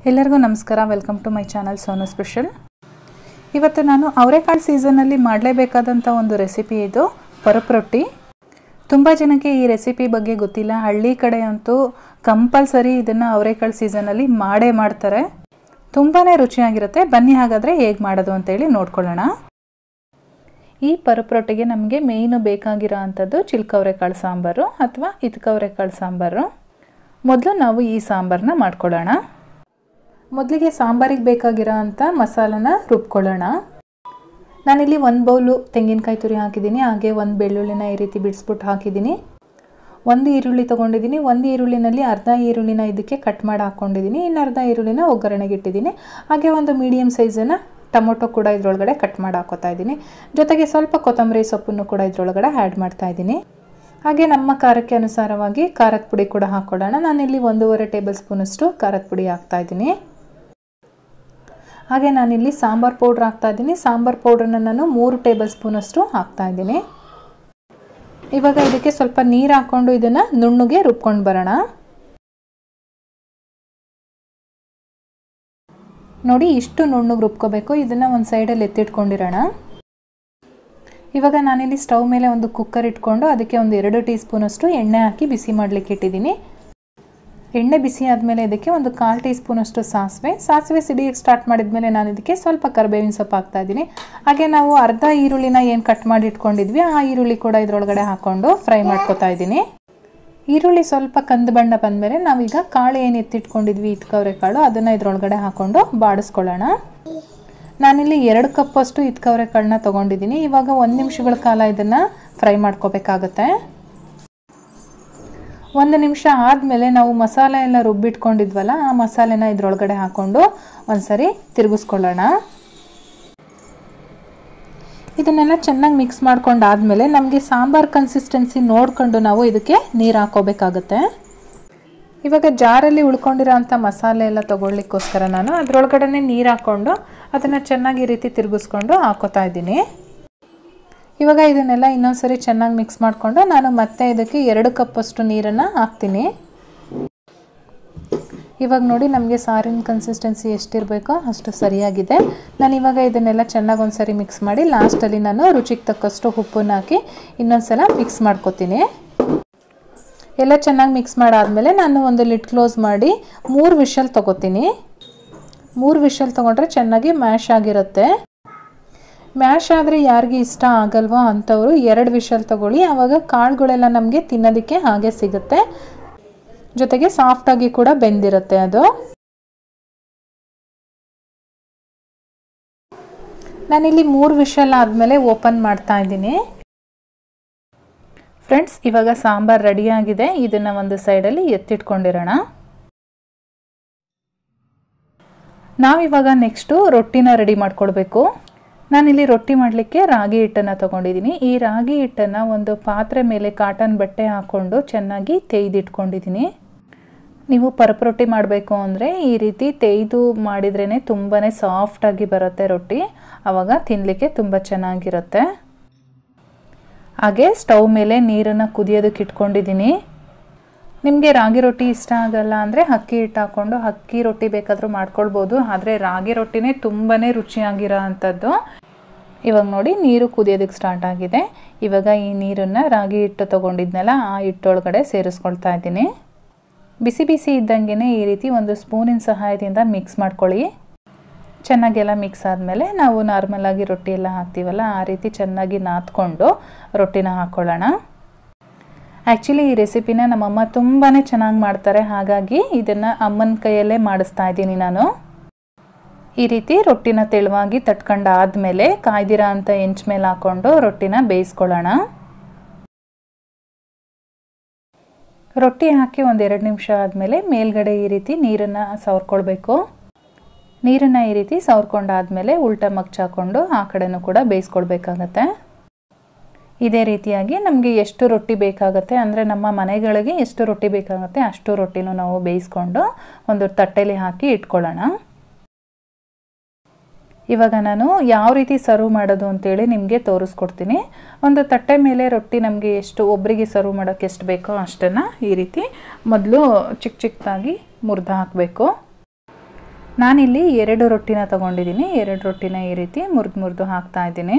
ಎಲ್ಲರಿಗೂ ನಮಸ್ಕಾರ welcome to my channel Sonu special ಇವತ್ತು ನಾನು ಅವರೆಕಾಳು ಸೀಸನಲ್ಲಿ ಮಾಡಲೇಬೇಕಾದಂಥ ಒಂದು ರೆಸಿಪಿ ಇದು ಪರಪ್ ರೊಟ್ಟಿ ತುಂಬ ಜನಕ್ಕೆ ಈ ರೆಸಿಪಿ ಬಗ್ಗೆ ಗೊತ್ತಿಲ್ಲ ಹಳ್ಳಿ ಕಡೆ ಅಂತೂ ಕಂಪಲ್ಸರಿ ಇದನ್ನು ಅವರೆಕಾಳು ಸೀಸನಲ್ಲಿ ಮಾಡೇ ಮಾಡ್ತಾರೆ ತುಂಬಾ ರುಚಿಯಾಗಿರುತ್ತೆ ಬನ್ನಿ ಹಾಗಾದರೆ ಹೇಗೆ ಮಾಡೋದು ಅಂತೇಳಿ ನೋಡ್ಕೊಳ್ಳೋಣ ಈ ಪರಪ್ ರೊಟ್ಟಿಗೆ ನಮಗೆ ಮೇಯ್ನು ಬೇಕಾಗಿರೋ ಅಂಥದ್ದು ಚಿಲ್ಕವರೆಕಾಳು ಸಾಂಬಾರು ಅಥವಾ ಇದ್ಕವರೆಕಾಳು ಸಾಂಬಾರು ಮೊದಲು ನಾವು ಈ ಸಾಂಬಾರನ್ನ ಮಾಡ್ಕೊಳ್ಳೋಣ ಮೊದಲಿಗೆ ಸಾಂಬಾರಿಗೆ ಬೇಕಾಗಿರೋ ಅಂಥ ಮಸಾಲನ ರುಬ್ಕೊಳ್ಳೋಣ ನಾನಿಲ್ಲಿ ಒಂದು ಬೌಲು ತೆಂಗಿನಕಾಯಿ ತುರಿ ಹಾಕಿದ್ದೀನಿ ಹಾಗೆ ಒಂದು ಬೆಳ್ಳುಳ್ಳಿನ ಈ ರೀತಿ ಬಿಡಿಸ್ಬಿಟ್ಟು ಹಾಕಿದ್ದೀನಿ ಒಂದು ಈರುಳ್ಳಿ ತೊಗೊಂಡಿದ್ದೀನಿ ಒಂದು ಈರುಳ್ಳಿನಲ್ಲಿ ಅರ್ಧ ಈರುಳ್ಳಿನ ಇದಕ್ಕೆ ಕಟ್ ಮಾಡಿ ಹಾಕ್ಕೊಂಡಿದ್ದೀನಿ ಇನ್ನು ಅರ್ಧ ಈರುಳ್ಳಿನ ಒಗ್ಗರಣೆಗೆ ಇಟ್ಟಿದ್ದೀನಿ ಹಾಗೆ ಒಂದು ಮೀಡಿಯಮ್ ಸೈಜನ್ನು ಟೊಮೊಟೊ ಕೂಡ ಇದ್ರೊಳಗಡೆ ಕಟ್ ಮಾಡಿ ಹಾಕೋತಾ ಇದ್ದೀನಿ ಜೊತೆಗೆ ಸ್ವಲ್ಪ ಕೊತ್ತಂಬರಿ ಸೊಪ್ಪನ್ನು ಕೂಡ ಇದ್ರೊಳಗಡೆ ಆ್ಯಡ್ ಮಾಡ್ತಾ ಇದ್ದೀನಿ ಹಾಗೆ ನಮ್ಮ ಖಾರಕ್ಕೆ ಅನುಸಾರವಾಗಿ ಖಾರದ ಪುಡಿ ಕೂಡ ಹಾಕ್ಕೊಳ್ಳೋಣ ನಾನಿಲ್ಲಿ ಒಂದೂವರೆ ಟೇಬಲ್ ಸ್ಪೂನಷ್ಟು ಖಾರದ ಪುಡಿ ಹಾಕ್ತಾ ಇದ್ದೀನಿ ಹಾಗೆ ನಾನಿಲ್ಲಿ ಸಾಂಬಾರು ಪೌಡ್ರ್ ಹಾಕ್ತಾ ಇದ್ದೀನಿ ಸಾಂಬಾರು ಪೌಡ್ರನ್ನ ನಾನು ಮೂರು ಟೇಬಲ್ ಸ್ಪೂನಷ್ಟು ಹಾಕ್ತಾ ಇದ್ದೀನಿ ಇವಾಗ ಇದಕ್ಕೆ ಸ್ವಲ್ಪ ನೀರು ಹಾಕ್ಕೊಂಡು ಇದನ್ನು ನುಣ್ಣಗೆ ರುಬ್ಕೊಂಡು ಬರೋಣ ನೋಡಿ ಇಷ್ಟು ನುಣ್ಣಗೆ ರುಬ್ಕೋಬೇಕು ಇದನ್ನು ಒಂದು ಸೈಡಲ್ಲಿ ಎತ್ತಿಟ್ಕೊಂಡಿರೋಣ ಇವಾಗ ನಾನಿಲ್ಲಿ ಸ್ಟವ್ ಮೇಲೆ ಒಂದು ಕುಕ್ಕರ್ ಇಟ್ಕೊಂಡು ಅದಕ್ಕೆ ಒಂದು ಎರಡು ಟೀ ಸ್ಪೂನಷ್ಟು ಎಣ್ಣೆ ಹಾಕಿ ಬಿಸಿ ಮಾಡಲಿಕ್ಕೆ ಇಟ್ಟಿದ್ದೀನಿ ಎಣ್ಣೆ ಬಿಸಿ ಆದಮೇಲೆ ಇದಕ್ಕೆ ಒಂದು ಕಾಲು ಟೀ ಸ್ಪೂನಷ್ಟು ಸಾಸಿವೆ ಸಾಸಿವೆ ಸಿಡಿಯೋಕ್ಕೆ ಸ್ಟಾರ್ಟ್ ಮಾಡಿದ್ಮೇಲೆ ನಾನು ಇದಕ್ಕೆ ಸ್ವಲ್ಪ ಕರಿಬೇವಿನ ಸೊಪ್ಪು ಹಾಕ್ತಾ ಇದ್ದೀನಿ ಹಾಗೆ ನಾವು ಅರ್ಧ ಈರುಳ್ಳಿನ ಏನು ಕಟ್ ಮಾಡಿ ಇಟ್ಕೊಂಡಿದ್ವಿ ಆ ಈರುಳ್ಳಿ ಕೂಡ ಇದರೊಳಗಡೆ ಹಾಕ್ಕೊಂಡು ಫ್ರೈ ಮಾಡ್ಕೊತಾ ಇದ್ದೀನಿ ಈರುಳ್ಳಿ ಸ್ವಲ್ಪ ಕಂದು ಬಣ್ಣ ಬಂದಮೇಲೆ ನಾವೀಗ ಕಾಳು ಏನು ಎತ್ತಿಟ್ಕೊಂಡಿದ್ವಿ ಇಟ್ಕವ್ರೆ ಕಾಳು ಅದನ್ನು ಇದರೊಳಗಡೆ ಹಾಕ್ಕೊಂಡು ಬಾಡಿಸ್ಕೊಳ್ಳೋಣ ನಾನಿಲ್ಲಿ ಎರಡು ಕಪ್ಪಷ್ಟು ಇಟ್ಕವ್ರೆ ಕಾಳನ್ನ ತೊಗೊಂಡಿದ್ದೀನಿ ಇವಾಗ ಒಂದು ನಿಮಿಷಗಳ ಕಾಲ ಇದನ್ನು ಫ್ರೈ ಮಾಡ್ಕೋಬೇಕಾಗತ್ತೆ ಒಂದು ನಿಮಿಷ ಆದಮೇಲೆ ನಾವು ಮಸಾಲೆ ಎಲ್ಲ ರುಬ್ಬಿಟ್ಕೊಂಡಿದ್ವಲ್ಲ ಆ ಮಸಾಲೆನ ಇದ್ರೊಳಗಡೆ ಹಾಕ್ಕೊಂಡು ಒಂದ್ಸರಿ ತಿರುಗಿಸ್ಕೊಳ್ಳೋಣ ಇದನ್ನೆಲ್ಲ ಚೆನ್ನಾಗಿ ಮಿಕ್ಸ್ ಮಾಡ್ಕೊಂಡಾದ್ಮೇಲೆ ನಮಗೆ ಸಾಂಬಾರ್ ಕನ್ಸಿಸ್ಟೆನ್ಸಿ ನೋಡ್ಕೊಂಡು ನಾವು ಇದಕ್ಕೆ ನೀರು ಹಾಕೋಬೇಕಾಗತ್ತೆ ಇವಾಗ ಜಾರಲ್ಲಿ ಉಳ್ಕೊಂಡಿರೋ ಅಂಥ ಮಸಾಲೆ ಎಲ್ಲ ತೊಗೊಳ್ಲಿಕ್ಕೋಸ್ಕರ ನಾನು ಅದರೊಳಗಡೆ ನೀರು ಹಾಕ್ಕೊಂಡು ಅದನ್ನು ಚೆನ್ನಾಗಿ ಈ ರೀತಿ ತಿರುಗಿಸ್ಕೊಂಡು ಹಾಕೋತಾ ಇದ್ದೀನಿ ಇವಾಗ ಇದನ್ನೆಲ್ಲ ಇನ್ನೊಂದ್ಸರಿ ಚೆನ್ನಾಗಿ ಮಿಕ್ಸ್ ಮಾಡಿಕೊಂಡು ನಾನು ಮತ್ತೆ ಇದಕ್ಕೆ ಎರಡು ಕಪ್ಪಷ್ಟು ನೀರನ್ನು ಹಾಕ್ತೀನಿ ಇವಾಗ ನೋಡಿ ನಮಗೆ ಸಾರಿನ ಕನ್ಸಿಸ್ಟೆನ್ಸಿ ಎಷ್ಟಿರಬೇಕೋ ಅಷ್ಟು ಸರಿಯಾಗಿದೆ ನಾನು ಇವಾಗ ಇದನ್ನೆಲ್ಲ ಚೆನ್ನಾಗಿ ಒಂದ್ಸರಿ ಮಿಕ್ಸ್ ಮಾಡಿ ಲಾಸ್ಟಲ್ಲಿ ನಾನು ರುಚಿಗೆ ತಕ್ಕಷ್ಟು ಉಪ್ಪನ್ನು ಹಾಕಿ ಇನ್ನೊಂದ್ಸಲ ಮಿಕ್ಸ್ ಮಾಡ್ಕೊತೀನಿ ಎಲ್ಲ ಚೆನ್ನಾಗಿ ಮಿಕ್ಸ್ ಮಾಡಾದಮೇಲೆ ನಾನು ಒಂದು ಲಿಡ್ ಕ್ಲೋಸ್ ಮಾಡಿ ಮೂರು ವಿಷಲ್ ತೊಗೋತೀನಿ ಮೂರು ವಿಷಲ್ ತೊಗೊಂಡ್ರೆ ಚೆನ್ನಾಗಿ ಮ್ಯಾಶ್ ಆಗಿರುತ್ತೆ ಮ್ಯಾಶ್ ಆದರೆ ಯಾರಿಗೆ ಇಷ್ಟ ಆಗಲ್ವೋ ಅಂಥವರು ಎರಡು ವಿಷಲ್ ತಗೊಳ್ಳಿ ಆವಾಗ ಕಾಳುಗಳೆಲ್ಲ ನಮಗೆ ತಿನ್ನೋದಕ್ಕೆ ಹಾಗೆ ಸಿಗುತ್ತೆ ಜೊತೆಗೆ ಸಾಫ್ಟಾಗಿ ಕೂಡ ಬೆಂದಿರುತ್ತೆ ಅದು ನಾನಿಲ್ಲಿ ಮೂರು ವಿಷಲ್ ಆದಮೇಲೆ ಓಪನ್ ಮಾಡ್ತಾ ಇದ್ದೀನಿ ಫ್ರೆಂಡ್ಸ್ ಇವಾಗ ಸಾಂಬಾರ್ ರೆಡಿಯಾಗಿದೆ ಇದನ್ನು ಒಂದು ಸೈಡಲ್ಲಿ ಎತ್ತಿಟ್ಕೊಂಡಿರೋಣ ನಾವಿವಾಗ ನೆಕ್ಸ್ಟು ರೊಟ್ಟಿನ ರೆಡಿ ಮಾಡ್ಕೊಳ್ಬೇಕು ನಾನಿಲ್ಲಿ ರೊಟ್ಟಿ ಮಾಡಲಿಕ್ಕೆ ರಾಗಿ ಹಿಟ್ಟನ್ನು ತೊಗೊಂಡಿದ್ದೀನಿ ಈ ರಾಗಿ ಹಿಟ್ಟನ್ನು ಒಂದು ಪಾತ್ರೆ ಮೇಲೆ ಕಾಟನ್ ಬಟ್ಟೆ ಹಾಕ್ಕೊಂಡು ಚೆನ್ನಾಗಿ ತೆಯ್ದಿಟ್ಕೊಂಡಿದ್ದೀನಿ ನೀವು ಪರಪ್ ರೊಟ್ಟಿ ಮಾಡಬೇಕು ಅಂದರೆ ಈ ರೀತಿ ತೆಯ್ದು ಮಾಡಿದ್ರೇ ತುಂಬಾ ಸಾಫ್ಟಾಗಿ ಬರುತ್ತೆ ರೊಟ್ಟಿ ಆವಾಗ ತಿನ್ನಲಿಕ್ಕೆ ತುಂಬ ಚೆನ್ನಾಗಿರುತ್ತೆ ಹಾಗೆ ಸ್ಟವ್ ಮೇಲೆ ನೀರನ್ನು ಕುದಿಯೋದಕ್ಕೆ ಇಟ್ಕೊಂಡಿದ್ದೀನಿ ನಿಮಗೆ ರಾಗಿ ರೊಟ್ಟಿ ಇಷ್ಟ ಆಗಲ್ಲ ಅಂದರೆ ಅಕ್ಕಿ ಹಿಟ್ಟು ಹಾಕ್ಕೊಂಡು ಅಕ್ಕಿ ರೊಟ್ಟಿ ಬೇಕಾದರೂ ಮಾಡ್ಕೊಳ್ಬೋದು ಆದರೆ ರಾಗಿ ರೊಟ್ಟಿನೇ ತುಂಬಾ ರುಚಿಯಾಗಿರೋ ಅಂಥದ್ದು ಇವಾಗ ನೋಡಿ ನೀರು ಕುದಿಯೋದಕ್ಕೆ ಸ್ಟಾರ್ಟ್ ಆಗಿದೆ ಇವಾಗ ಈ ನೀರನ್ನು ರಾಗಿ ಹಿಟ್ಟು ತೊಗೊಂಡಿದ್ನಲ್ಲ ಆ ಹಿಟ್ಟೊಳಗಡೆ ಸೇರಿಸ್ಕೊಳ್ತಾ ಇದ್ದೀನಿ ಬಿಸಿ ಬಿಸಿ ಇದ್ದಂಗೆ ಈ ರೀತಿ ಒಂದು ಸ್ಪೂನಿನ ಸಹಾಯದಿಂದ ಮಿಕ್ಸ್ ಮಾಡ್ಕೊಳ್ಳಿ ಚೆನ್ನಾಗೆಲ್ಲ ಮಿಕ್ಸ್ ಆದಮೇಲೆ ನಾವು ನಾರ್ಮಲಾಗಿ ರೊಟ್ಟಿ ಎಲ್ಲ ಹಾಕ್ತೀವಲ್ಲ ಆ ರೀತಿ ಚೆನ್ನಾಗಿ ನಾದ್ಕೊಂಡು ರೊಟ್ಟಿನ ಹಾಕ್ಕೊಳ್ಳೋಣ ಆ್ಯಕ್ಚುಲಿ ಈ ರೆಸಿಪಿನ ನಮ್ಮಮ್ಮ ತುಂಬಾ ಚೆನ್ನಾಗಿ ಮಾಡ್ತಾರೆ ಹಾಗಾಗಿ ಇದನ್ನು ಅಮ್ಮನ ಕೈಯಲ್ಲೇ ಮಾಡಿಸ್ತಾ ಇದ್ದೀನಿ ನಾನು ಈ ರೀತಿ ರೊಟ್ಟಿನ ತೆಳುವಾಗಿ ತಟ್ಕೊಂಡಾದ್ಮೇಲೆ ಕಾಯ್ದಿರ ಅಂತ ಹೆಂಚ್ ಮೇಲೆ ಹಾಕ್ಕೊಂಡು ರೊಟ್ಟಿನ ಬೇಯಿಸ್ಕೊಳ್ಳೋಣ ರೊಟ್ಟಿ ಹಾಕಿ ಒಂದೆರಡು ನಿಮಿಷ ಆದಮೇಲೆ ಮೇಲ್ಗಡೆ ಈ ರೀತಿ ನೀರನ್ನು ಸವರ್ಕೊಳ್ಬೇಕು ನೀರನ್ನು ಈ ರೀತಿ ಸವರ್ಕೊಂಡಾದ್ಮೇಲೆ ಉಲ್ಟ ಮಗ್ಚಾಕೊಂಡು ಆ ಕಡೆನೂ ಕೂಡ ಬೇಯಿಸ್ಕೊಳ್ಬೇಕಾಗತ್ತೆ ಇದೇ ರೀತಿಯಾಗಿ ನಮಗೆ ಎಷ್ಟು ರೊಟ್ಟಿ ಬೇಕಾಗುತ್ತೆ ಅಂದರೆ ನಮ್ಮ ಮನೆಗಳಿಗೆ ಎಷ್ಟು ರೊಟ್ಟಿ ಬೇಕಾಗುತ್ತೆ ಅಷ್ಟು ರೊಟ್ಟಿನೂ ನಾವು ಬೇಯಿಸ್ಕೊಂಡು ಒಂದು ತಟ್ಟೆಲಿ ಹಾಕಿ ಇಟ್ಕೊಳ್ಳೋಣ ಇವಾಗ ನಾನು ಯಾವ ರೀತಿ ಸರ್ವ್ ಮಾಡೋದು ಅಂತೇಳಿ ನಿಮಗೆ ತೋರಿಸ್ಕೊಡ್ತೀನಿ ಒಂದು ತಟ್ಟೆ ಮೇಲೆ ರೊಟ್ಟಿ ನಮಗೆ ಎಷ್ಟು ಒಬ್ಬರಿಗೆ ಸರ್ವ್ ಮಾಡೋಕ್ಕೆ ಎಷ್ಟು ಬೇಕೋ ಅಷ್ಟನ್ನು ಈ ರೀತಿ ಮೊದಲು ಚಿಕ್ಕ ಚಿಕ್ಕದಾಗಿ ಮುರಿದು ಹಾಕಬೇಕು ನಾನಿಲ್ಲಿ ಎರಡು ರೊಟ್ಟಿನ ತೊಗೊಂಡಿದ್ದೀನಿ ಎರಡು ರೊಟ್ಟಿನ ಈ ರೀತಿ ಮುರಿದು ಮುರಿದು ಹಾಕ್ತಾ ಇದ್ದೀನಿ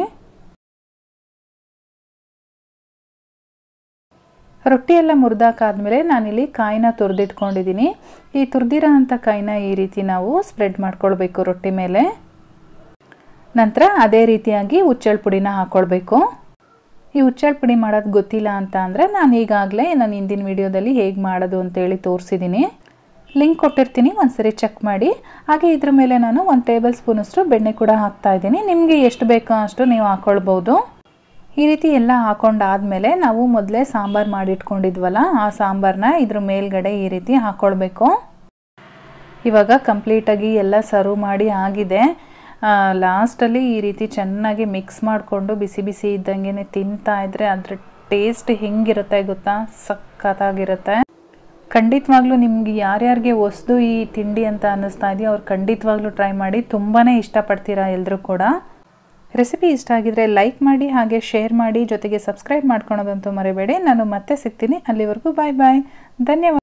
ರೊಟ್ಟಿ ಎಲ್ಲ ಮುರಿದಾಕಾದ್ಮೇಲೆ ನಾನಿಲ್ಲಿ ಕಾಯಿನ ತುರಿದಿಟ್ಕೊಂಡಿದ್ದೀನಿ ಈ ತುರಿದಿರೋ ಅಂಥ ಕಾಯಿನ ಈ ರೀತಿ ನಾವು ಸ್ಪ್ರೆಡ್ ಮಾಡ್ಕೊಳ್ಬೇಕು ರೊಟ್ಟಿ ಮೇಲೆ ನಂತರ ಅದೇ ರೀತಿಯಾಗಿ ಹುಚ್ಚಳ ಪುಡಿನ ಹಾಕ್ಕೊಳ್ಬೇಕು ಈ ಹುಚ್ಚಳ ಪುಡಿ ಮಾಡೋದು ಗೊತ್ತಿಲ್ಲ ಅಂತ ಅಂದರೆ ನಾನು ಈಗಾಗಲೇ ನಾನು ಹಿಂದಿನ ವಿಡಿಯೋದಲ್ಲಿ ಹೇಗೆ ಮಾಡೋದು ಅಂತೇಳಿ ತೋರಿಸಿದ್ದೀನಿ ಲಿಂಕ್ ಕೊಟ್ಟಿರ್ತೀನಿ ಒಂದ್ಸರಿ ಚೆಕ್ ಮಾಡಿ ಹಾಗೆ ಇದ್ರ ಮೇಲೆ ನಾನು ಒಂದು ಟೇಬಲ್ ಸ್ಪೂನಷ್ಟು ಬೆಣ್ಣೆ ಕೂಡ ಹಾಕ್ತಾ ಇದ್ದೀನಿ ನಿಮಗೆ ಎಷ್ಟು ಬೇಕೋ ಅಷ್ಟು ನೀವು ಹಾಕ್ಕೊಳ್ಬೋದು ಈ ರೀತಿ ಎಲ್ಲ ಹಾಕೊಂಡಾದ್ಮೇಲೆ ನಾವು ಮೊದಲೇ ಸಾಂಬಾರು ಮಾಡಿಟ್ಕೊಂಡಿದ್ವಲ್ಲ ಆ ಸಾಂಬಾರನ್ನ ಇದ್ರ ಮೇಲ್ಗಡೆ ಈ ರೀತಿ ಹಾಕ್ಕೊಳ್ಬೇಕು ಇವಾಗ ಕಂಪ್ಲೀಟಾಗಿ ಎಲ್ಲ ಸರ್ವ್ ಮಾಡಿ ಆಗಿದೆ ಲಾಸ್ಟಲ್ಲಿ ಈ ರೀತಿ ಚೆನ್ನಾಗಿ ಮಿಕ್ಸ್ ಮಾಡಿಕೊಂಡು ಬಿಸಿ ಬಿಸಿ ಇದ್ದಂಗೆ ತಿಂತಾ ಇದ್ರೆ ಅದ್ರ ಟೇಸ್ಟ್ ಹೆಂಗಿರುತ್ತೆ ಗೊತ್ತಾ ಸಖತ್ತಾಗಿರುತ್ತೆ ಖಂಡಿತವಾಗ್ಲೂ ನಿಮ್ಗೆ ಯಾರ್ಯಾರಿಗೆ ಹೊಸ್ದು ಈ ತಿಂಡಿ ಅಂತ ಅನ್ನಿಸ್ತಾ ಇದೆಯೋ ಅವ್ರು ಖಂಡಿತವಾಗ್ಲೂ ಟ್ರೈ ಮಾಡಿ ತುಂಬಾ ಇಷ್ಟಪಡ್ತೀರಾ ಎಲ್ಲರೂ ಕೂಡ ರೆಸಿಪಿ ಇಷ್ಟ ಆಗಿದ್ರೆ ಲೈಕ್ ಮಾಡಿ ಹಾಗೆ ಶೇರ್ ಮಾಡಿ ಜೊತೆಗೆ ಸಬ್ಸ್ಕ್ರೈಬ್ ಮಾಡ್ಕೊಳೋದಂತೂ ಮರಿಬೇಡಿ ನಾನು ಮತ್ತೆ ಸಿಗ್ತೀನಿ ಅಲ್ಲಿವರೆಗೂ ಬಾಯ್ ಬಾಯ್ ಧನ್ಯವಾದ